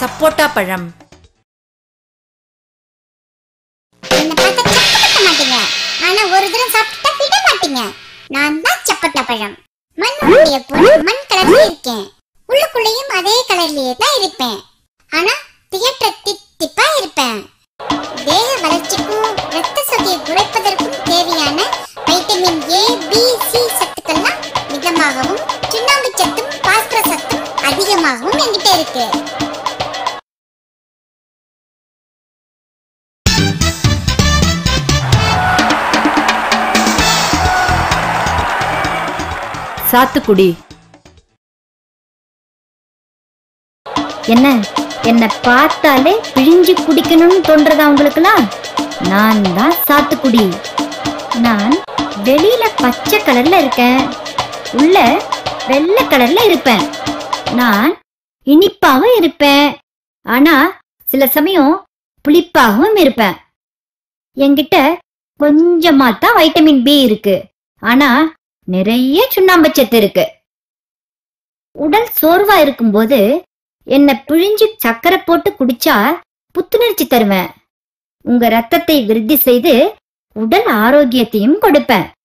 சப்போட்டா பழம் என்ன பார்த்தா சப்பட்ட மாட்டீங்க ஆனா ஒரு தடவை சாப்பிட்டா விட மாட்டீங்க நான் தான் சப்பட்ட பழம் மண்ணுடைய பொருள் மண் கலர்ல இருக்கேன் உள்ளுக்குள்ளேயும் அதே கலர்லயே தான் இருப்பேன் ஆனா தியற்ற தித்திப்பா இருப்பேன் தேக வளர்ச்சிக்கும் ரத்த சொதியை குறைப்பதற்கும் தேவையான வைட்டமின் ஏ பி சி சத்துக்கள்லாம் மிதமாகவும் சுண்ணாம்பு சத்தும் பாஸ்பரஸ் சத்தும் அதிகமாகவும் என்கிட்ட இருக்கு சாத்துக்குடி என்ன என்ன பார்த்தாலே பிழிஞ்சு குடிக்கணும்னு தோன்றதா உங்களுக்குலாம் நான் தான் சாத்துக்குடி நான் வெளியில பச்சை கலர்ல இருக்கேன் உள்ள வெள்ளை கலர்ல இருப்பேன் நான் இனிப்பாவும் இருப்பேன் ஆனா சில சமயம் புளிப்பாகவும் இருப்பேன் என்கிட்ட கொஞ்சமா தான் வைட்டமின் பி இருக்கு ஆனா நிறைய சுண்ணாம்புச்சத்து இருக்கு உடல் சோர்வா இருக்கும்போது என்ன பிழிஞ்சு சக்கரை போட்டு குடிச்சா புத்துணர்ச்சி தருவேன் உங்க ரத்தத்தை விருத்தி செய்து உடல் ஆரோக்கியத்தையும் கொடுப்பேன்